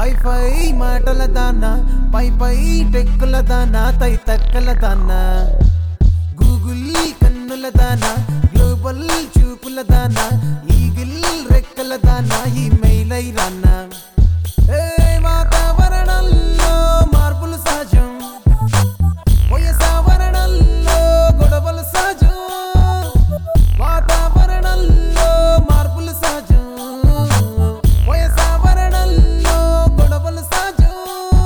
High ఫై మాటల దానా పై పై టెక్కుల దానా తై తక్కల దానా గూగుల్ కన్నుల దానా గ్లోబల్ చూపుల దానా ఈగిల్ రెక్కల దానా ఈ మెయిలై రానా ఏ వాతావరణంలో మార్పులు సహజం వయసావరణంలో గొడవలు సహజం వాతావరణంలో మార్పులు సహజం వయసావరణంలో గొడవలు సహజం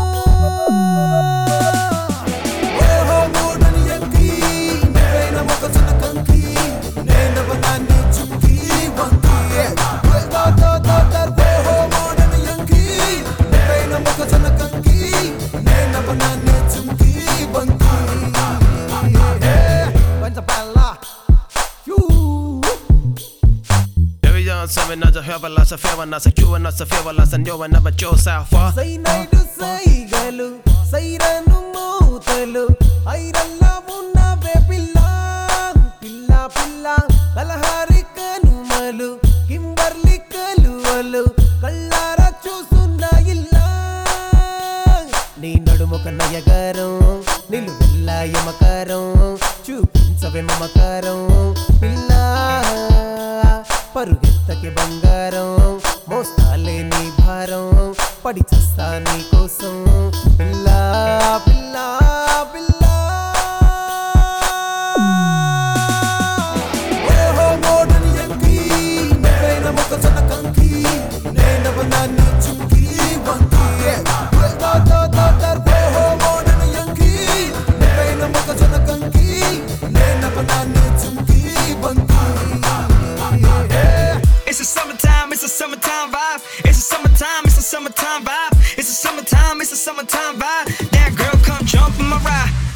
ఓహో మూడని ఎక్కి నువ్వైన మొక్కజొన్న కంకి నేనవనాన్ని చుక్కి వంకి దో దో దో దో ఓహో మూడని ఎక్కి నువ్వైన మొక్కజొన్న కంకి నేనవనాన్ని చుక్కి వంకి పంచపల్ల you Every young seven, not a hell, but lots of fear, not a you, and not a fear, lots of you, and never Joe South far. Cyanide సైగలు సైరను మూతలు ఐరల్లా ఉన్నవే పిల్ల పిల్ల పిల్ల కలహారి కనుమలు కింబర్లి కలువలు కళ్ళారా చూస్తున్న ఇల్లా నీ నడుముక నయగారం నిలువెల్ల యమకారం చూపించవే మమకారం పిల్ల పరుగెత్తకి బంగారం మోస్తాలే నీ భారం పడి చస్తా నీ కోసం పిల్ల పిల్ల పిల్ల ఓహో మోడని ఎక్కి నువ్వైన మొక్కజొన్న కంకి నేనవనాన్ని చుక్కి వంకి దో దో దో దో ఓహో మోడని ఎక్కి నువ్వైన మొక్కజొన్న కంకి నేనవనాన్ని చుక్కి వంకి It's a summertime, it's a summertime vibe. It's a summertime, it's a summertime vibe. It's a summertime, it's a summertime vibe. That girl come jump in my ride.